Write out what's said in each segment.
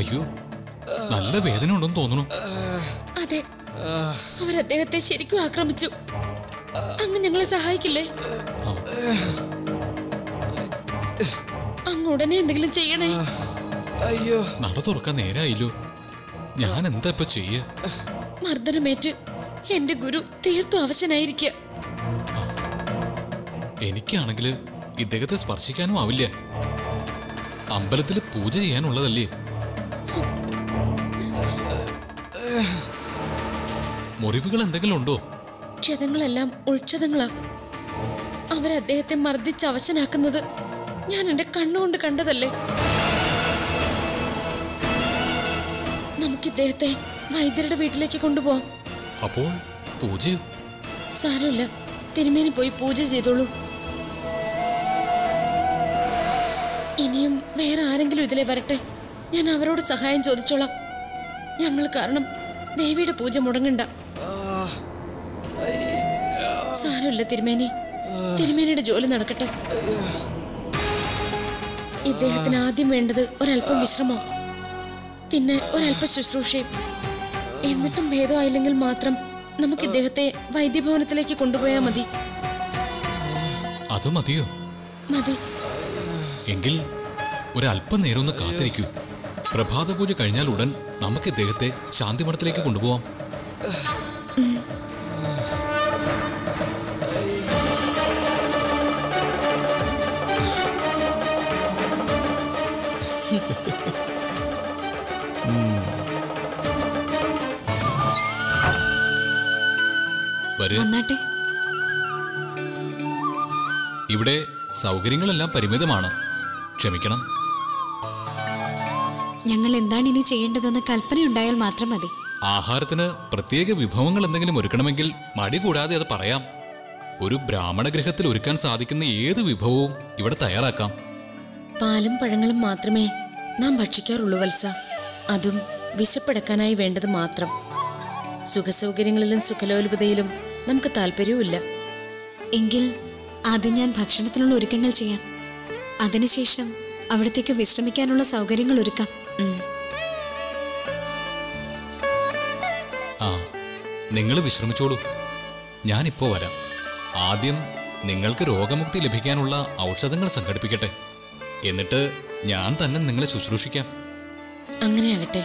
അയ്യോ നല്ല വേദന ഉണ്ടെന്ന് തോന്നുന്നു അതെ അവർ അദ്ദേഹത്തെ ശരിക്കും ആക്രമിച്ചു അങ്ങ് ഞങ്ങളെ സഹായിക്കില്ലേ ആ, അങ്ങ് ഉടനെ എന്തെങ്കിലും ചെയ്യണേ അയ്യോ നട തുറക്കാൻ നേരായില്ലോ ഞാൻ എന്താ ഇപ്പൊ ചെയ്യ മർദ്ദനമേറ്റ് എന്റെ ഗുരു തീർത്തും അവശനായിരിക്കുക എനിക്കാണെങ്കിൽ ഇദ്ദേഹത്തെ സ്പർശിക്കാനും ആവില്ല അമ്പലത്തിൽ പൂജ ചെയ്യാനുള്ളതല്ലേ മുറിവുകൾ എന്തെങ്കിലും ഉണ്ടോ ക്ഷതങ്ങളെല്ലാം ഉൾക്ഷതങ്ങളാ അവർ അദ്ദേഹത്തെ മർദ്ദിച്ച് അവശനാക്കുന്നത് ഞാൻ എന്റെ കണ്ണുകൊണ്ട് കണ്ടതല്ലേ നമുക്ക് ഇദ്ദേഹത്തെ വൈദ്യരുടെ വീട്ടിലേക്ക് കൊണ്ടുപോവാം അപ്പോൾ പൂജയോ സാരമില്ല തിരുമേനി പോയി പൂജ ചെയ്തോളൂ ഇനിയും വേറെ ആരെങ്കിലും ഇതിലെ വരട്ടെ ഞാൻ അവരോട് സഹായം ചോദിച്ചോളാം ഞങ്ങൾ കാരണം ദേവിയുടെ പൂജ മുടങ്ങണ്ട സാരമില്ല തിരുമേനി തിരുമേനിയുടെ ജോലി നടക്കട്ടെ ഇദ്ദേഹത്തിന് ആദ്യം വേണ്ടത് ഒരല്പം വിശ്രമം പിന്നെ ഒരല്പം ശുശ്രൂഷയും എന്നിട്ടും ഭേദമായില്ലെങ്കിൽ മാത്രം നമുക്ക് ഇദ്ദേഹത്തെ വൈദ്യഭവനത്തിലേക്ക് കൊണ്ടുപോയാൽ മതി അത് മതിയോ മതി എങ്കിൽ ഒരല്പനേരം ഒന്ന് കാത്തിരിക്കൂ പ്രഭാത പൂജ കഴിഞ്ഞാൽ ഉടൻ നമുക്ക് ഇദ്ദേഹത്തെ ശാന്തിമഠത്തിലേക്ക് കൊണ്ടുപോവാം വരൂ വന്നാട്ടെ ഇവിടെ സൗകര്യങ്ങളെല്ലാം പരിമിതമാണ് ക്ഷമിക്കണം ഞങ്ങൾ എന്താണ് ഇനി ചെയ്യേണ്ടതെന്ന് കൽപ്പനയുണ്ടായാൽ മാത്രം മതി ആഹാരത്തിന് പ്രത്യേക വിഭവങ്ങൾ എന്തെങ്കിലും ഒരുക്കണമെങ്കിൽ മടി കൂടാതെ അത് പറയാം ഒരു ബ്രാഹ്മണ ഗൃഹത്തിൽ ഒരുക്കാൻ സാധിക്കുന്ന ഏത് വിഭവവും ഇവിടെ തയ്യാറാക്കാം പാലും പഴങ്ങളും മാത്രമേ നാം ഭക്ഷിക്കാറുള്ളൂ വത്സ അതും വിശപ്പടക്കാനായി വേണ്ടത് മാത്രം സുഖസൗകര്യങ്ങളിലും സുഖലോലുപതയിലും നമുക്ക് താല്പര്യവുമില്ല എങ്കിൽ ആദ്യം ഞാൻ ഭക്ഷണത്തിനുള്ള ഒരുക്കങ്ങൾ ചെയ്യാം അതിനുശേഷം അവിടത്തേക്ക് വിശ്രമിക്കാനുള്ള സൗകര്യങ്ങൾ ഒരുക്കാം ഉം. ആ നിങ്ങൾ വിശ്രമിച്ചോളൂ ഞാനിപ്പോ വരാം ആദ്യം നിങ്ങൾക്ക് രോഗമുക്തി ലഭിക്കാനുള്ള ഔഷധങ്ങൾ സംഘടിപ്പിക്കട്ടെ എന്നിട്ട് ഞാൻ തന്നെ നിങ്ങളെ ശുശ്രൂഷിക്കാം അങ്ങനെയാകട്ടെ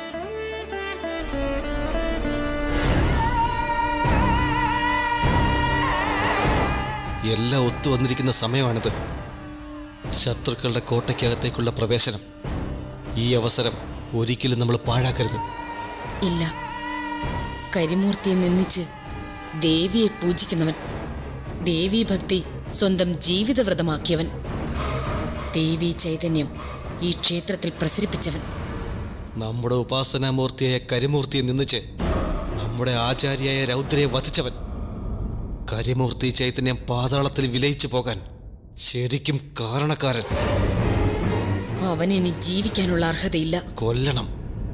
എല്ലാം ഒത്തു വന്നിരിക്കുന്ന സമയമാണിത് ശത്രുക്കളുടെ കോട്ടയ്ക്കകത്തേക്കുള്ള പ്രവേശനം ഈ അവസരം ഒരിക്കലും നമ്മൾ പാഴാക്കരുത് ഇല്ല കരിമൂർത്തിയെ നിന്ദിച്ച് ദേവിയെ പൂജിക്കുന്നവൻ ദേവീ ഭക്തി സ്വന്തം ജീവിതവ്രതമാക്കിയവൻ ദേവീ ചൈതന്യം ഈ ക്ഷേത്രത്തിൽ പ്രസരിപ്പിച്ചവൻ നമ്മുടെ ഉപാസനാമൂർത്തിയായ കരിമൂർത്തിയെ നിന്നിച്ച് നമ്മുടെ ആചാര്യായ രൗദ്രയെ വധിച്ചവൻ കരിമൂർത്തി ചൈതന്യം പാതാളത്തിൽ വിലയിച്ചു പോകാൻ ശരിക്കും കാരണക്കാരൻ അവന് ഇനി ജീവിക്കാനുള്ള അർഹതയില്ല കൊല്ലണം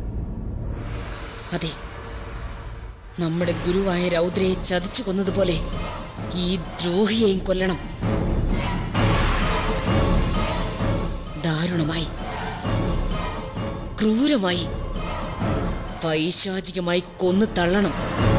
അതെ നമ്മുടെ ഗുരുവായ രൗദ്രയെ ചതിച്ചു കൊന്നതുപോലെ ഈ ദ്രോഹിയെയും കൊല്ലണം ദാരുണമായി ക്രൂരമായി പൈശാചികമായി കൊന്നു തള്ളണം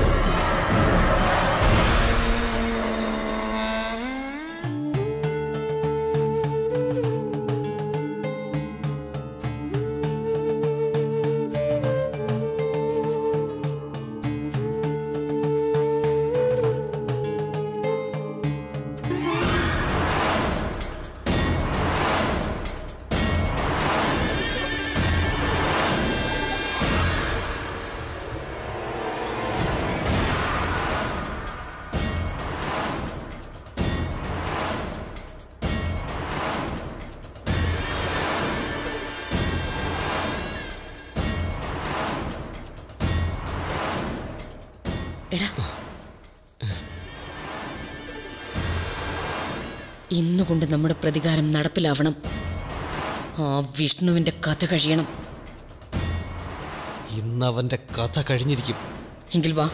എടാ ഇന്നുകൊണ്ട് നമ്മുടെ പ്രതികാരം നടപ്പിലാവണം ആ വിഷ്ണുവിന്റെ കഥ കഴിയണം ഇന്ന് അവന്റെ കഥ കഴിഞ്ഞിരിക്കും എങ്കിൽ വാ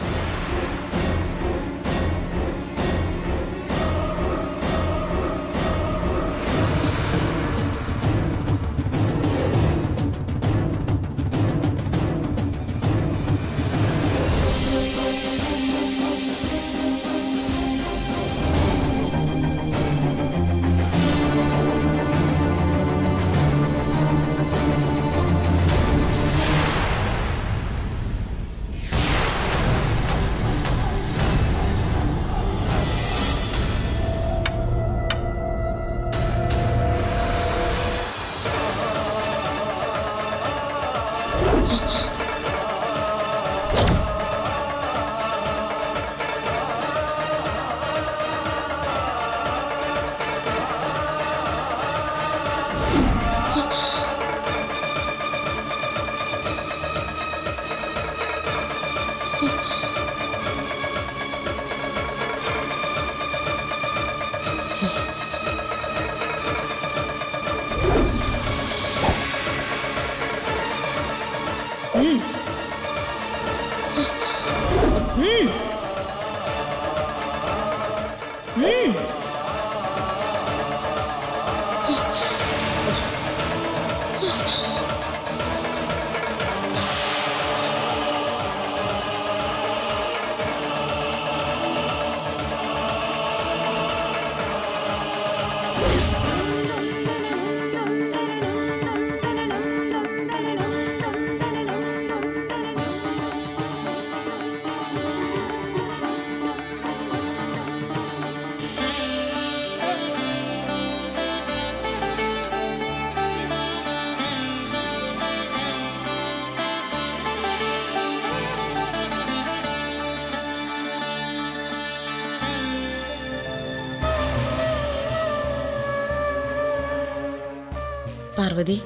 പാർവതി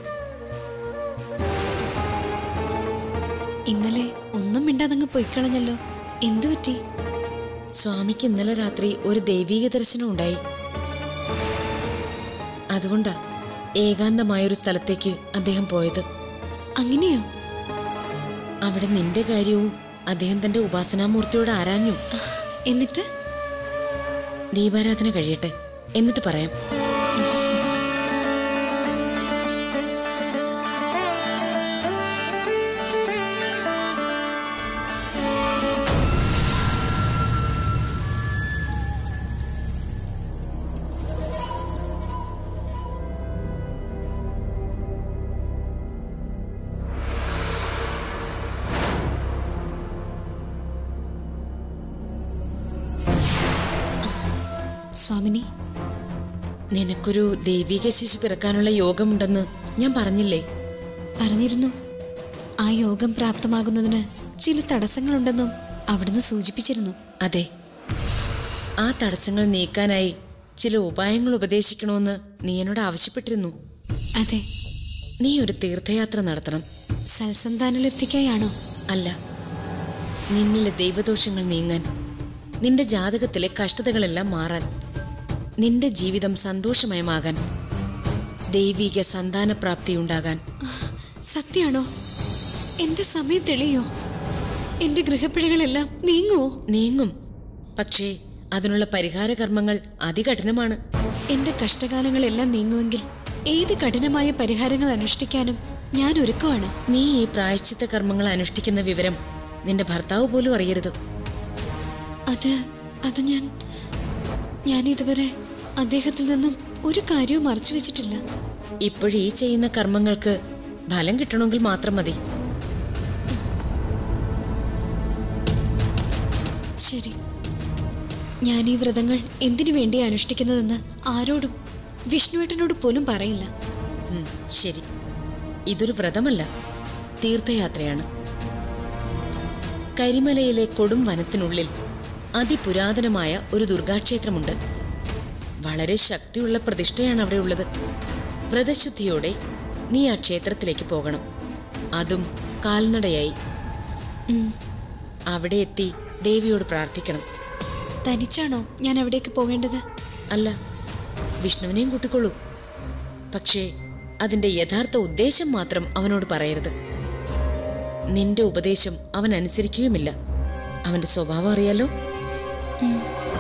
ഇന്നലെ ഒന്നും മിണ്ടാതങ്ങ് പൊയ്ക്കളഞ്ഞല്ലോ എന്തു പറ്റി സ്വാമിക്ക് ഇന്നലെ രാത്രി ഒരു ദൈവീക ദർശനം ഉണ്ടായി അതുകൊണ്ടാ ഏകാന്തമായൊരു സ്ഥലത്തേക്ക് അദ്ദേഹം പോയത് അങ്ങനെയോ അവിടെ നിന്റെ കാര്യവും അദ്ദേഹം തന്റെ ഉപാസനാമൂർത്തിയോട് ആരാഞ്ഞു എന്നിട്ട് ദീപാരാധന കഴിയട്ടെ എന്നിട്ട് പറയാം സ്വാമിനി നിനക്കൊരു ദൈവിക ശിശു പിറക്കാനുള്ള യോഗമുണ്ടെന്ന് ഞാൻ പറഞ്ഞില്ലേ പറഞ്ഞിരുന്നു ആ യോഗം പ്രാപ്തമാകുന്നതിന് ചില തടസ്സങ്ങളുണ്ടെന്നും അവിടുന്ന് സൂചിപ്പിച്ചിരുന്നു അതെ ആ തടസ്സങ്ങൾ നീക്കാനായി ചില ഉപായങ്ങൾ ഉപദേശിക്കണമെന്ന് നീ എന്നോട് ആവശ്യപ്പെട്ടിരുന്നു അതെ നീ ഒരു തീർത്ഥയാത്ര നടത്തണം സൽസന്താനലബ്ധിക്കായാണോ അല്ല നിന്നിലെ ദൈവദോഷങ്ങൾ നീങ്ങാൻ നിന്റെ ജാതകത്തിലെ കഷ്ടതകളെല്ലാം മാറാൻ നിന്റെ ജീവിതം സന്തോഷമയമാകാൻ ദൈവിക സന്താനപ്രാപ്തി ഉണ്ടാകാൻ സത്യാണോ എന്റെ സമയം തെളിയോ എന്റെ ഗൃഹപ്പിഴകളെല്ലാം നീങ്ങുവോ നീങ്ങും പക്ഷേ അതിനുള്ള പരിഹാര കർമ്മങ്ങൾ അതികഠിനമാണ് എന്റെ കഷ്ടകാലങ്ങളെല്ലാം നീങ്ങുമെങ്കിൽ ഏത് കഠിനമായ പരിഹാരങ്ങൾ അനുഷ്ഠിക്കാനും ഞാൻ ഒരുക്കമാണ് നീ ഈ പ്രായശ്ചിത്ത കർമ്മങ്ങൾ അനുഷ്ഠിക്കുന്ന വിവരം നിന്റെ ഭർത്താവ് പോലും അറിയരുത് അത് അത് ഞാൻ ഞാൻ ഇതുവരെ അദ്ദേഹത്തിൽ നിന്നും ഒരു കാര്യവും മറച്ചു വെച്ചിട്ടില്ല ഇപ്പോഴീ ചെയ്യുന്ന കർമ്മങ്ങൾക്ക് ഫലം കിട്ടണമെങ്കിൽ മാത്രം മതി ശരി ഞാൻ ഈ വ്രതങ്ങൾ എന്തിനു വേണ്ടി അനുഷ്ഠിക്കുന്നതെന്ന് ആരോടും വിഷ്ണുവേട്ടനോട് പോലും പറയില്ല ഉം, ശരി ഇതൊരു വ്രതമല്ല തീർത്ഥയാത്രയാണ് കരിമലയിലെ കൊടും വനത്തിനുള്ളിൽ അതിപുരാതനമായ ഒരു ദുർഗാക്ഷേത്രമുണ്ട് വളരെ ശക്തിയുള്ള പ്രതിഷ്ഠയാണ് അവിടെ ഉള്ളത് വ്രതശുദ്ധിയോടെ നീ ആ ക്ഷേത്രത്തിലേക്ക് പോകണം അതും കാൽനടയായി അവിടെ എത്തി ദേവിയോട് പ്രാർത്ഥിക്കണം തനിച്ചാണോ ഞാൻ അവിടേക്ക് പോകേണ്ടത് അല്ല വിഷ്ണുവിനെയും കൂട്ടിക്കൊള്ളൂ പക്ഷേ അതിന്റെ യഥാർത്ഥ ഉദ്ദേശം മാത്രം അവനോട് പറയരുത് നിന്റെ ഉപദേശം അവൻ അനുസരിക്കുകയുമില്ല അവന്റെ സ്വഭാവം അറിയാലോ ഉം.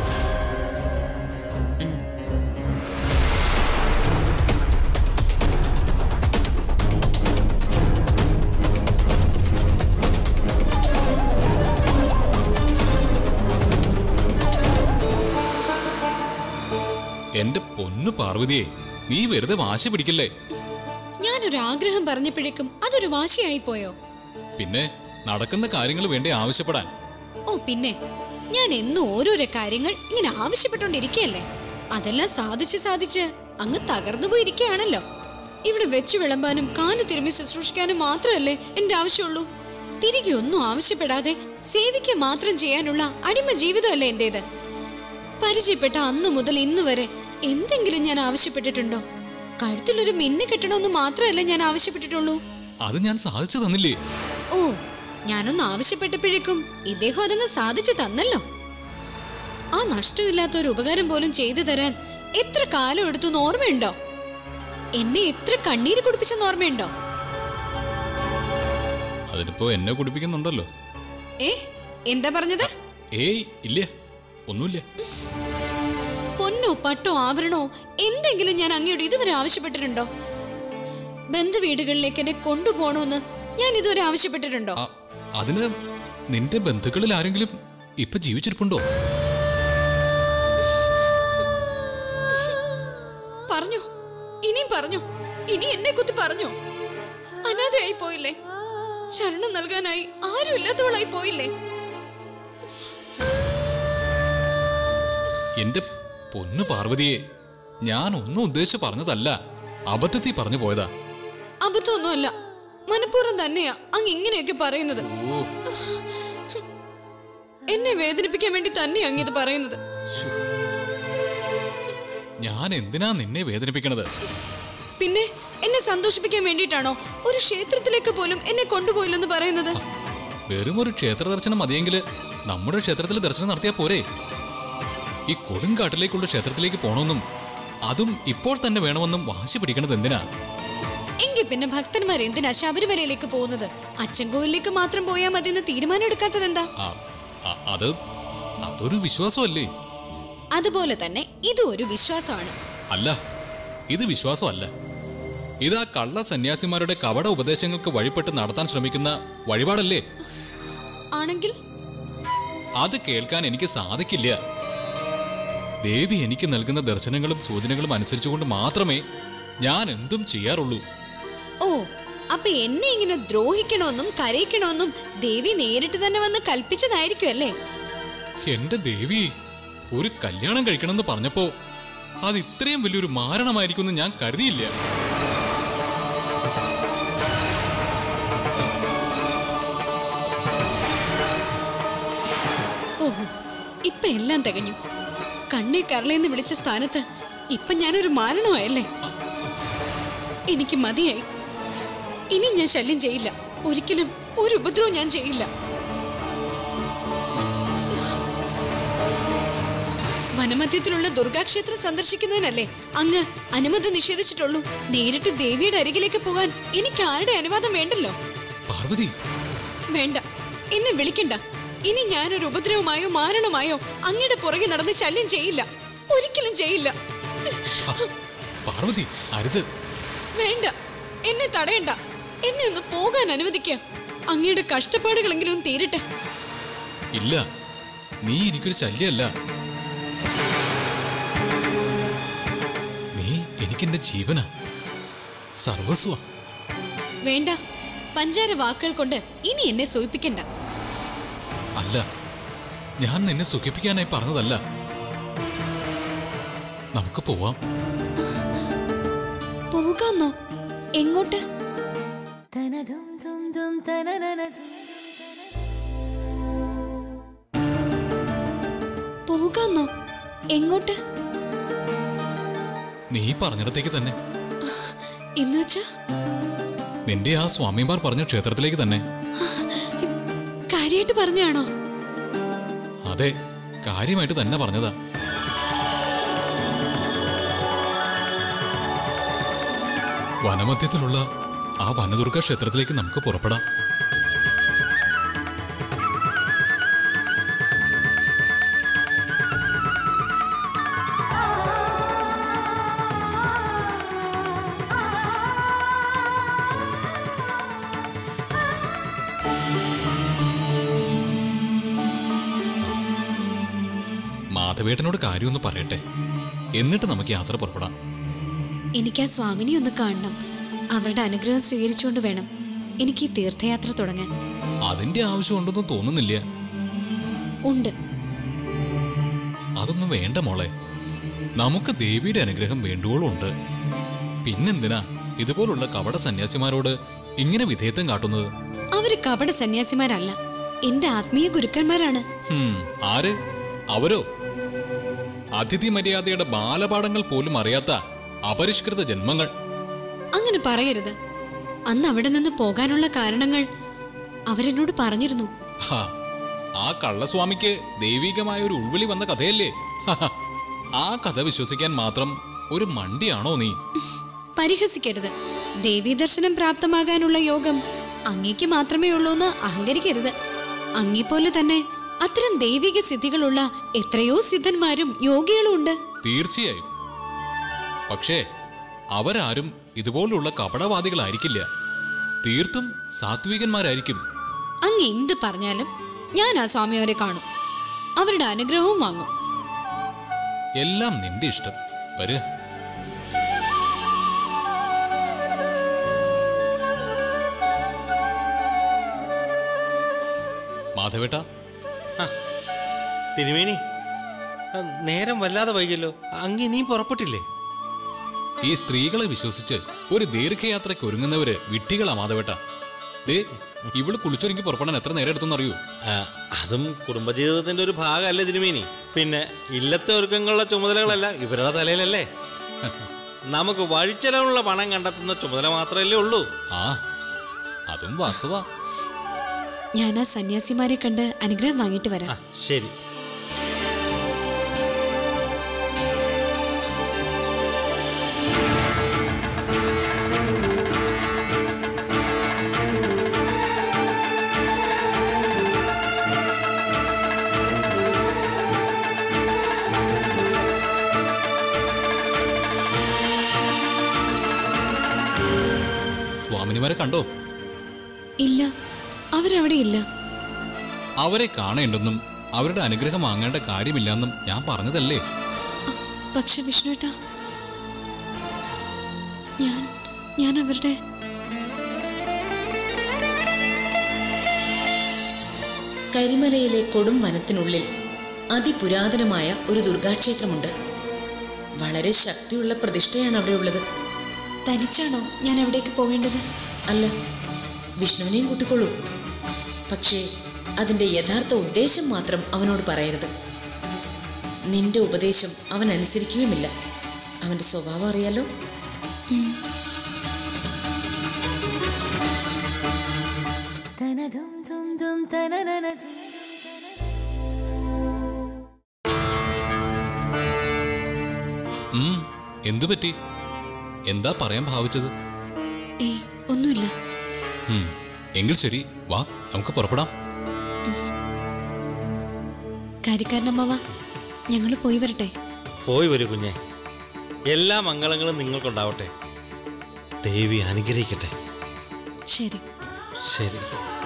എന്റെ പൊന്നു പാർവതിയെ നീ വെറുതെ വാശി പിടിക്കല്ലേ ഞാനൊരു ആഗ്രഹം പറഞ്ഞപ്പോഴേക്കും അതൊരു വാശിയായി പോയോ പിന്നെ നടക്കുന്ന കാര്യങ്ങൾ വേണ്ടി ആവശ്യപ്പെടാൻ ഓ പിന്നെ ഞാൻ എന്നും ഓരോരോ കാര്യങ്ങൾ ഇങ്ങനെ ആവശ്യപ്പെട്ടുകൊണ്ടിരിക്കുകയല്ലേ അതെല്ലാം സാധിച്ച് സാധിച്ച് അങ്ങ് തകർന്നു പോയിരിക്കുകയാണല്ലോ ഇവിടെ വെച്ചു വിളമ്പാനും കാല് തിരുമ്മി ശുശ്രൂഷിക്കാനും മാത്രമല്ലേ എന്റെ ആവശ്യമുള്ളൂ തിരികെ ഒന്നും ആവശ്യപ്പെടാതെ സേവിക്കുക മാത്രം ചെയ്യാനുള്ള അടിമ ജീവിതമല്ലേ എന്റേത് പരിചയപ്പെട്ട അന്ന് മുതൽ ഇന്ന് വരെ എന്തെങ്കിലും ഞാൻ ആവശ്യപ്പെട്ടിട്ടുണ്ടോ കഴുത്തിലൊരു മിന്നു കെട്ടണമെന്ന് മാത്രമല്ല ഞാൻ ആവശ്യപ്പെട്ടിട്ടുള്ളൂ അത് ഞാൻ സാധിച്ചു തന്നില്ലേ ഓ ഞാനൊന്ന് ആവശ്യപ്പെട്ടപ്പോഴേക്കും ഇദ്ദേഹം അതങ്ങ് സാധിച്ചു തന്നല്ലോ ആ നഷ്ടമില്ലാത്ത ഒരു ഉപകാരം പോലും ചെയ്തു തരാൻ എത്ര കാലം എടുത്തു ഓർമ്മയുണ്ടോ എന്നെ എത്ര കണ്ണീര് കുടിപ്പിച്ചെന്ന് ഓർമ്മയുണ്ടോ അതിനിപ്പോ എന്നെ കുടിപ്പിക്കുന്നുണ്ടല്ലോ ഏ എന്താ പറഞ്ഞത് ഏയ് ഇല്ല ഒന്നുമില്ല പൊന്നോ പട്ടോ ആഭരണോ എന്തെങ്കിലും ഞാൻ അങ്ങയോട് ഇതുവരെ ആവശ്യപ്പെട്ടിട്ടുണ്ടോ ബന്ധുവീടുകളിലേക്ക് എന്നെ കൊണ്ടുപോകണമെന്ന് ഞാൻ ഇതുവരെ ആവശ്യപ്പെട്ടിട്ടുണ്ടോ ആ, അതിന് നിന്റെ ബന്ധുക്കളിൽ ആരെങ്കിലും ഇപ്പൊ ജീവിച്ചിരിപ്പുണ്ടോ പറഞ്ഞു ഇനിയും പറഞ്ഞു ഇനി എന്നെ കുത്തി പറഞ്ഞു അനാഥയായി പോയില്ലേ ശരണം നൽകാനായി ആരും ഇല്ലാത്തവളായി പോയില്ലേ എന്റെ പൊന്നു പാർവതിയെ ഞാൻ ഒന്നും ഉദ്ദേശിച്ച് പറഞ്ഞതല്ല അബദ്ധത്തിൽ പറഞ്ഞു പോയതാ അബദ്ധമൊന്നുമല്ല മനഃപൂർവ്വം തന്നെയാ അങ്ങ് ഇങ്ങനെയൊക്കെ പറയുന്നത് ഓ എന്നെ വേദനിപ്പിക്കാൻ വേണ്ടി തന്നെയാ അങ്ങിത് പറയുന്നത് ഞാൻ എന്തിനാ നിന്നെ വേദനിപ്പിക്കണത് പിന്നെ എന്നെ സന്തോഷിപ്പിക്കാൻ വേണ്ടിയിട്ടാണോ ഒരു ക്ഷേത്രത്തിലേക്ക് പോലും എന്നെ കൊണ്ടുപോയില്ലെന്ന് പറയുന്നത് വെറും ഒരു ക്ഷേത്ര ദർശനം മതിയെങ്കിൽ നമ്മുടെ ക്ഷേത്രത്തിൽ ദർശനം നടത്തിയാൽ പോരെ ഈ കൊടുങ്കാട്ടിലേക്കുള്ള ക്ഷേത്രത്തിലേക്ക് പോണമെന്നും അതും ഇപ്പോൾ തന്നെ വേണമെന്നും വാശി പിടിക്കണത് എന്തിനാ എങ്കിൽ പിന്നെ ഭക്തന്മാർ എന്തിനാ ശബരിമലയിലേക്ക് പോകുന്നത് അച്ചൻകോവിലേക്ക് മാത്രം പോയാൽ മതി എന്ന് തീരുമാനം എടുക്കാത്തത് എന്താ ആ, ആ, അത് അതൊരു വിശ്വാസമല്ലേ അതുപോലെ തന്നെ ഇതും ഒരു വിശ്വാസമാണ് അല്ല ഇത് വിശ്വാസമല്ല ഇതാ കള്ള സന്യാസിമാരുടെ കപട ഉപദേശങ്ങൾക്ക് വഴിപ്പെട്ട് നടത്താൻ ശ്രമിക്കുന്ന വഴിപാടല്ലേ ആണെങ്കിൽ അത് കേൾക്കാൻ എനിക്ക് സാധിക്കില്ല ദേവി എനിക്ക് നൽകുന്ന ദർശനങ്ങളും സൂചനകളും അനുസരിച്ചുകൊണ്ട് മാത്രമേ ഞാൻ എന്തും ചെയ്യാറുള്ളൂ ഓ അപ്പൊ എന്നെ ഇങ്ങനെ ദ്രോഹിക്കണമെന്നും കരയിക്കണമെന്നും ദേവി നേരിട്ട് തന്നെ വന്ന് കൽപ്പിച്ചതായിരിക്കും അല്ലേ എന്റെ ദേവി ഒരു കല്യാണം കഴിക്കണമെന്ന് പറഞ്ഞപ്പോ അത് ഇത്രയും വലിയൊരു മാരണമായിരിക്കുമെന്ന് ഞാൻ കരുതിയില്ല ഓഹോ ഇപ്പൊ എല്ലാം തികഞ്ഞു കണ്ണേ കരളെന്ന് വിളിച്ച സ്ഥാനത്ത് ഇപ്പൊ ഞാനൊരു മാരണമായല്ലേ എനിക്ക് മതിയായി ഇനി ഞാൻ ശല്യം ചെയ്യില്ല ഒരിക്കലും ഒരു ഉപദ്രവം ഞാൻ ചെയ്യില്ല വനമധ്യത്തിലുള്ള ദുർഗാക്ഷേത്രം സന്ദർശിക്കുന്നതിനല്ലേ അങ്ങ് അനുമതി നിഷേധിച്ചിട്ടുള്ളൂ നേരിട്ട് ദേവിയുടെ അരികിലേക്ക് പോകാൻ എനിക്ക് ആരുടെ അനുവാദം വേണ്ടല്ലോ പാർവതി വേണ്ട എന്നെ വിളിക്കണ്ട ഇനി ഞാനൊരു ഉപദ്രവമായോ മാരണമായോ അങ്ങയുടെ പുറകെ നടന്ന് ശല്യം ചെയ്യില്ല ഒരിക്കലും ചെയ്യില്ല പാർവതി അരുത് വേണ്ട എന്നെ തടയണ്ട എന്നെ ഒന്ന് പോകാൻ അനുവദിക്കുക അങ്ങയുടെ കഷ്ടപ്പാടുകളെങ്കിലും തീരട്ടെ ഇല്ല നീ എനിക്കൊരു ശല്യമല്ല നീ എനിക്കെന്റെ ജീവനാ സർവസ്വ വേണ്ട പഞ്ചാര വാക്കുകൾ കൊണ്ട് ഇനി എന്നെ സൂചിപ്പിക്കണ്ട അല്ല ഞാൻ നിന്നെ സുഖിപ്പിക്കാനായി പറഞ്ഞതല്ല നമുക്ക് പോവാം പോകാന്നോ എങ്ങോട്ട് പോകാന്നോ എങ്ങോട്ട് നീ പറഞ്ഞിടത്തേക്ക് തന്നെ എന്ന് വെച്ചാ നിന്റെ ആ സ്വാമിമാർ പറഞ്ഞ ക്ഷേത്രത്തിലേക്ക് തന്നെ കാര്യമായിട്ട് പറഞ്ഞാണോ അതെ കാര്യമായിട്ട് തന്നെ പറഞ്ഞതാ വനമധ്യത്തിലുള്ള ആ വനദുർഗ ക്ഷേത്രത്തിലേക്ക് നമുക്ക് പുറപ്പെടാം മാധവേട്ടനോട് കാര്യമൊന്ന് പറയട്ടെ എന്നിട്ട് നമുക്ക് യാത്ര പുറപ്പെടാം എനിക്ക് ആ സ്വാമിനെ ഒന്ന് കാണണം അവരുടെ അനുഗ്രഹം സ്വീകരിച്ചുകൊണ്ട് വേണം എനിക്ക് ഈ തീർത്ഥയാത്ര തുടങ്ങാൻ അതിന്റെ ആവശ്യമുണ്ടെന്ന് തോന്നുന്നില്ല ഉണ്ട് അതൊന്നും വേണ്ട മോളെ നമുക്ക് ദേവിയുടെ അനുഗ്രഹം വേണ്ടുവോളം ഉണ്ട് പിന്നെന്തിനാ ഇതുപോലുള്ള കപട സന്യാസിമാരോട് ഇങ്ങനെ വിധേയത്വം കാട്ടുന്നത് അവര് കപട സന്യാസിമാരല്ല എന്റെ ആത്മീയ ഗുരുക്കന്മാരാണ് ഹും, ആര് അവരോ അതിഥി മര്യാദയുടെ ബാലപാഠങ്ങൾ പോലും അറിയാത്ത അപരിഷ്കൃത ജന്മങ്ങൾ അങ്ങനെ പറയരുത് അന്ന് അവിടെ നിന്ന് പോകാനുള്ള കാരണങ്ങൾ അവരെന്നോട് പറഞ്ഞിരുന്നു ഹാ, ആ കള്ളസ്വാമിക്ക് ദൈവികമായ ഒരു ഉൾവിളി വന്ന കഥയല്ലേ ഹഹ, ആ കഥ വിശ്വസിക്കാൻ മാത്രം ഒരു മണ്ടിയാണോ നീ പരിഹസിക്കരുത് ദേവീ ദർശനം പ്രാപ്തമാകാനുള്ള യോഗം അങ്ങേക്ക് മാത്രമേ ഉള്ളൂ എന്ന് അഹങ്കരിക്കരുത് അങ്ങേപ്പോലെ തന്നെ അത്തരം ദൈവിക സിദ്ധികളുള്ള എത്രയോ സിദ്ധന്മാരും യോഗികളും ഉണ്ട് തീർച്ചയായും പക്ഷേ അവരാരും ഇതുപോലുള്ള കപടവാദികളായിരിക്കില്ല തീർത്തും സാത്വികന്മാരായിരിക്കും അങ്ങ് എന്ത് പറഞ്ഞാലും ഞാൻ ആ സ്വാമിയോരെ കാണും അവരുടെ അനുഗ്രഹവും വാങ്ങും എല്ലാം നിന്റെ ഇഷ്ടം വരിക മാധവേട്ട തിരുമേനി ആ, നേരം വല്ലാതെ വൈകല്ലോ അങ്ങി നീ പുറപ്പെട്ടില്ലേ ഈ സ്ത്രീകളെ വിശ്വസിച്ച് ഒരു ദീർഘയാത്രയ്ക്ക് ഒരുങ്ങുന്നവര് വിഡ്ഢികളാ മാധവേട്ട ദേ ഇവള് കുളിച്ചൊരുങ്ങി പുറപ്പെടാൻ എത്ര നേരം എടുത്തെന്ന് അറിയൂ ആ, അതും കുടുംബജീവിതത്തിന്റെ ഒരു ഭാഗമല്ലേ തിരുമേനി പിന്നെ ഇല്ലത്തെ ഒരുക്കങ്ങളുടെ ചുമതലകളെല്ലാം ഇവരുടെ തലയിലല്ലേ നമുക്ക് വഴിച്ചെലവുള്ള പണം കണ്ടെത്തുന്ന ചുമതല മാത്രമല്ലേ ഉള്ളൂ ആ അതും വാസ്തവ ഞാൻ ആ സന്യാസിമാരെ കണ്ട് അനുഗ്രഹം വാങ്ങിയിട്ട് ആ വരാം ശരി സ്വാമിനിമാരെ കണ്ടോ ഇല്ല അവരവിടെ ഇല്ല അവരെ കാണേണ്ടെന്നും അവരുടെ അനുഗ്രഹം വാങ്ങേണ്ട കാര്യമില്ലെന്നും ഞാൻ പറഞ്ഞതല്ലേ പക്ഷെ വിഷ്ണുട്ടാ ഞാൻ ഞാൻ അവരുടെ കരിമലയിലെ കൊടും വനത്തിനുള്ളിൽ അതിപുരാതനമായ ഒരു ദുർഗാക്ഷേത്രമുണ്ട് വളരെ ശക്തിയുള്ള പ്രതിഷ്ഠയാണ് അവിടെ ഉള്ളത് തനിച്ചാണോ ഞാൻ അവിടേക്ക് പോകേണ്ടത് അല്ല വിഷ്ണുവിനെയും കൂട്ടിക്കൊള്ളൂ പക്ഷേ അതിന്റെ യഥാർത്ഥ ഉദ്ദേശം മാത്രം അവനോട് പറയരുത് നിന്റെ ഉപദേശം അവൻ അനുസരിക്കുകയുമില്ല അവന്റെ സ്വഭാവം അറിയാലോ ഉം എന്തു പറ്റി എന്താ പറയാൻ ഭാവിച്ചത് ഏയ് ഒന്നുമില്ല ഉം, എങ്കിൽ ശരി വാ നമുക്ക് പുറപ്പെടാം കാര്യക്കാരനമ്മാവ ഞങ്ങൾ പോയി വരട്ടെ പോയി വരൂ കുഞ്ഞെ എല്ലാ മംഗളങ്ങളും നിങ്ങൾക്കുണ്ടാവട്ടെ ദേവി അനുഗ്രഹിക്കട്ടെ ശരി ശരി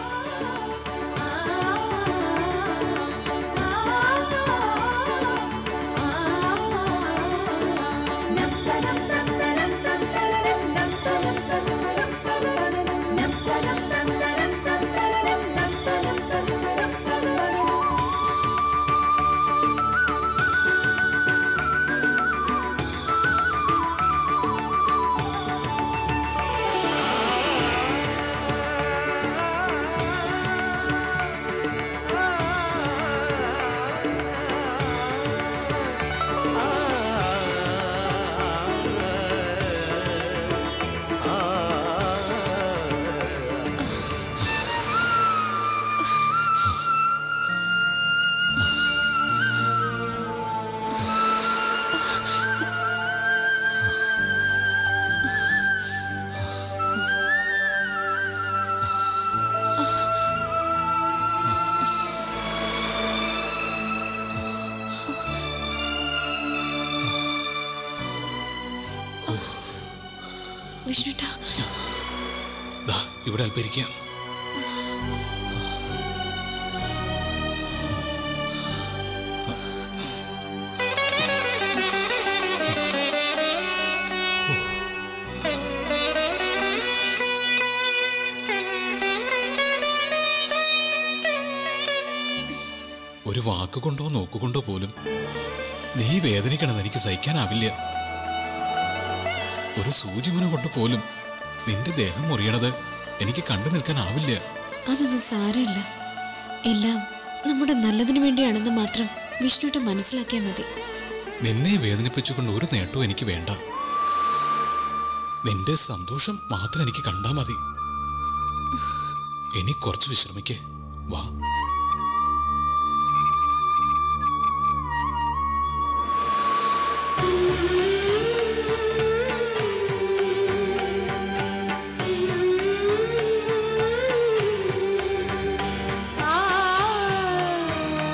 വിഷ്ണുട്ടാ ദാ ഇവിടെ അല്പം ഇരിക്കാം ഒരു വാക്കുകൊണ്ടോ നോക്കുകൊണ്ടോ പോലും നീ വേദനിക്കണത് എനിക്ക് സഹിക്കാനാവില്ല ഒരു സൂചിമുന കൊണ്ട് പോലും നിന്റെ ദേഹം മുറിയണത് എനിക്ക് കണ്ടു നിൽക്കാനാവില്ല അതൊന്നും സാരമില്ല എല്ലാം നമ്മുടെ നല്ലതിനു വേണ്ടിയാണെന്ന് മാത്രം വിഷ്ണുട്ട മനസ്സിലാക്കിയാൽ മതി നിന്നെ വേദനിപ്പിച്ചുകൊണ്ട് ഒരു നേട്ടവും എനിക്ക് വേണ്ട നിന്റെ സന്തോഷം മാത്രം എനിക്ക് കണ്ടാ മതി ഇനി കുറച്ച് വിശ്രമിക്കേ വാ ആ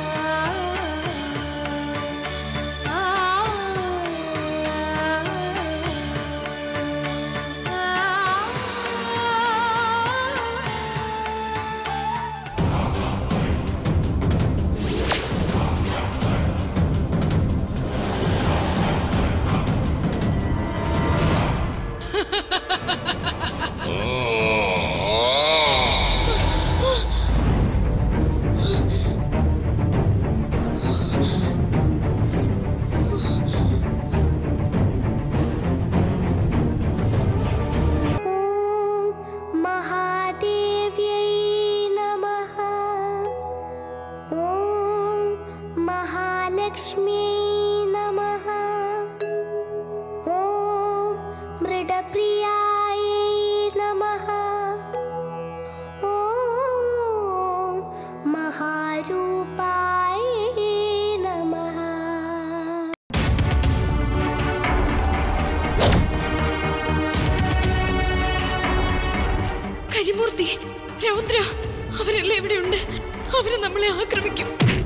കരിമൂർത്തി രൗദ്ര അവരെല്ലാം ഇവിടെയുണ്ട് അവര് നമ്മളെ ആക്രമിക്കും